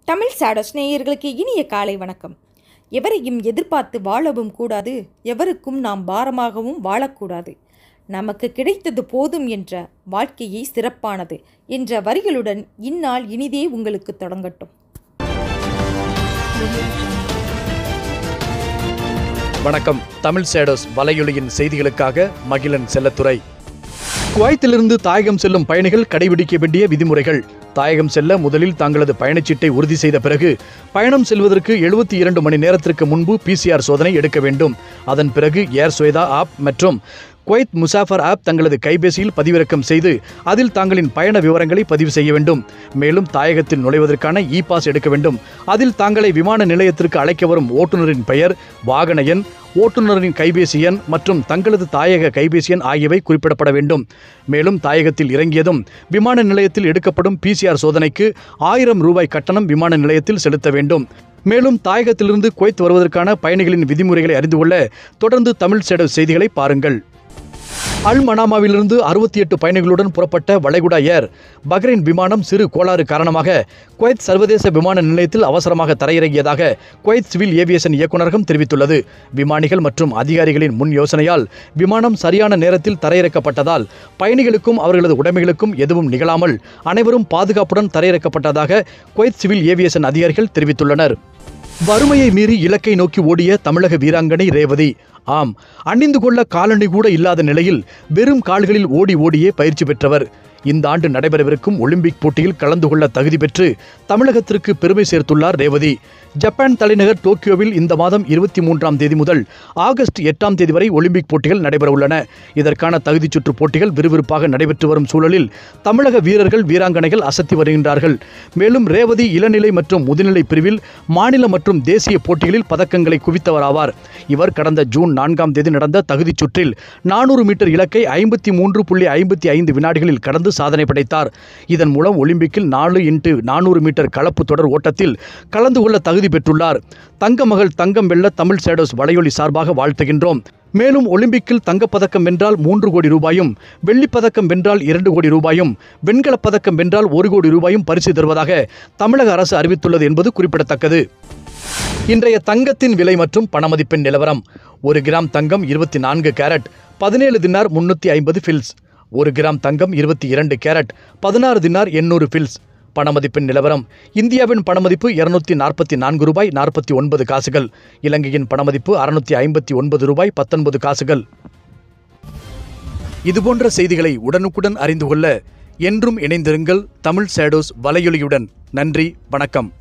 தமிழ் சாடஸ் நேயர்களுக்கு இனிய காலை வணக்கம் எவரையும் எதிர்பார்த்து வாழவும் கூடாது எவருக்கும் நாம் பாரமாகவும் வாழக்கூடாது நமக்கு கிடைத்தது போதும் என்ற வாழ்க்கையை சிறப்பானது என்ற வரிகளுடன் இந்நாள் இனிதே உங்களுக்கு தொடங்கட்டும் வணக்கம் தமிழ் சேடோஸ் வலையொலியின் செய்திகளுக்காக மகிழன் செல்லத்துறை குவைத்திலிருந்து தாயகம் செல்லும் பயணிகள் கடைபிடிக்க வேண்டிய விதிமுறைகள் தாயகம் செல்ல முதலில் தங்களது பயணச்சீட்டை உறுதி செய்த பிறகு பயணம் செல்வதற்கு எழுபத்தி இரண்டு மணி நேரத்திற்கு முன்பு பிசிஆர் சோதனை எடுக்க வேண்டும் அதன் பிறகு ஏர் சுவேதா ஆப் மற்றும் குவைத் முசாஃபர் ஆப் தங்களது கைபேசியில் பதிவிறக்கம் செய்து அதில் தங்களின் பயண விவரங்களை பதிவு செய்ய வேண்டும் மேலும் தாயகத்தில் நுழைவதற்கான இ பாஸ் எடுக்க வேண்டும் அதில் தாங்களை விமான நிலையத்திற்கு அழைக்க வரும் ஓட்டுநரின் பெயர் வாகன எண் ஓட்டுநரின் கைபேசி எண் மற்றும் தங்களது தாயக கைபேசி எண் ஆகியவை குறிப்பிடப்பட வேண்டும் மேலும் தாயகத்தில் இறங்கியதும் விமான நிலையத்தில் எடுக்கப்படும் பிசிஆர் சோதனைக்கு ஆயிரம் ரூபாய் கட்டணம் விமான நிலையத்தில் செலுத்த வேண்டும் மேலும் தாயகத்திலிருந்து குவைத் வருவதற்கான பயணிகளின் விதிமுறைகளை அறிந்து கொள்ள தொடர்ந்து தமிழ் சேடல் செய்திகளை பாருங்கள் அல் மனாமாவிலிருந்து அறுபத்தி எட்டு பயணிகளுடன் புறப்பட்ட வளைகுடா ஏர் பஹ்ரைன் விமானம் சிறு கோளாறு காரணமாக குவைத் சர்வதேச விமான நிலையத்தில் அவசரமாக தரையிறங்கியதாக குவைத் சிவில் ஏவியேஷன் இயக்குநரகம் தெரிவித்துள்ளது விமானிகள் மற்றும் அதிகாரிகளின் முன் யோசனையால் விமானம் சரியான நேரத்தில் தரையிறக்கப்பட்டதால் பயணிகளுக்கும் அவர்களது உடைமைகளுக்கும் எதுவும் நிகழாமல் அனைவரும் பாதுகாப்புடன் தரையிறக்கப்பட்டதாக குவைத் சிவில் ஏவியேஷன் அதிகாரிகள் தெரிவித்துள்ளனர் வறுமையை மீறி இலக்கை நோக்கி ஓடிய தமிழக வீராங்கனை ரேவதி ஆம் அணிந்து கொள்ள காலணி கூட இல்லாத நிலையில் வெறும் கால்களில் ஓடி ஓடியே பயிற்சி பெற்றவர் இந்த ஆண்டு நடைபெறவிருக்கும் ஒலிம்பிக் போட்டியில் கலந்து கொள்ள தகுதி பெற்று தமிழகத்திற்கு பெருமை சேர்த்துள்ளார் ரேவதி ஜப்பான் தலைநகர் டோக்கியோவில் இந்த மாதம் இருபத்தி மூன்றாம் தேதி முதல் ஆகஸ்ட் எட்டாம் தேதி வரை ஒலிம்பிக் போட்டிகள் நடைபெறவுள்ளன இதற்கான தகுதிச் சுற்று போட்டிகள் விறுவிறுப்பாக நடைபெற்று வரும் சூழலில் தமிழக வீரர்கள் வீராங்கனைகள் அசத்தி வருகின்றார்கள் மேலும் ரேவதி இளநிலை மற்றும் முதுநிலை பிரிவில் மாநில மற்றும் தேசிய போட்டிகளில் பதக்கங்களை குவித்தவராவார் இவர் கடந்த ஜூன் நான்காம் தேதி நடந்த தகுதிச் சுற்றில் நானூறு மீட்டர் இலக்கை ஐம்பத்தி மூன்று புள்ளி ஐம்பத்தி ஐந்து வினாடிகளில் கடந்து சாதனை படைத்தார் இதன் மூலம் ஒலிம்பிக்கில் நாலு இன்ட்டு நானூறு மீட்டர் கலப்பு தொடர் ஓட்டத்தில் கலந்து கொள்ள தகுதி பெற்றுள்ளார் தங்க மகள் தங்கம் வெல்ல தமிழ் சேடோஸ் வலையொலி சார்பாக வாழ்த்துகின்றோம் மேலும் ஒலிம்பிக்கில் தங்கப்பதக்கம் வென்றால் மூன்று கோடி ரூபாயும் வெள்ளிப் பதக்கம் வென்றால் இரண்டு கோடி ரூபாயும் வெண்கலப் பதக்கம் வென்றால் ஒரு கோடி ரூபாயும் பரிசு தருவதாக தமிழக அரசு அறிவித்துள்ளது என்பது குறிப்பிடத்தக்கது இன்றைய தங்கத்தின் விலை மற்றும் பணமதிப்பின் நிலவரம் ஒரு கிராம் தங்கம் இருபத்தி நான்கு கேரட் பதினேழு தினார் முன்னூற்றி ஐம்பது ஃபில்ஸ் ஒரு கிராம் தங்கம் இருபத்தி இரண்டு கேரட் பதினாறு தினார் எண்ணூறு ஃபில்ஸ் பணமதிப்பின் நிலவரம் இந்தியாவின் பணமதிப்பு இருநூத்தி நாற்பத்தி நான்கு ரூபாய் நாற்பத்தி ஒன்பது காசுகள் இலங்கையின் பணமதிப்பு அறுநூத்தி ஐம்பத்தி ஒன்பது ரூபாய் பத்தொன்பது காசுகள் இதுபோன்ற செய்திகளை உடனுக்குடன் அறிந்து கொள்ள என்றும் இணைந்திருங்கள் தமிழ் சேடோஸ் வலையொலியுடன் நன்றி வணக்கம்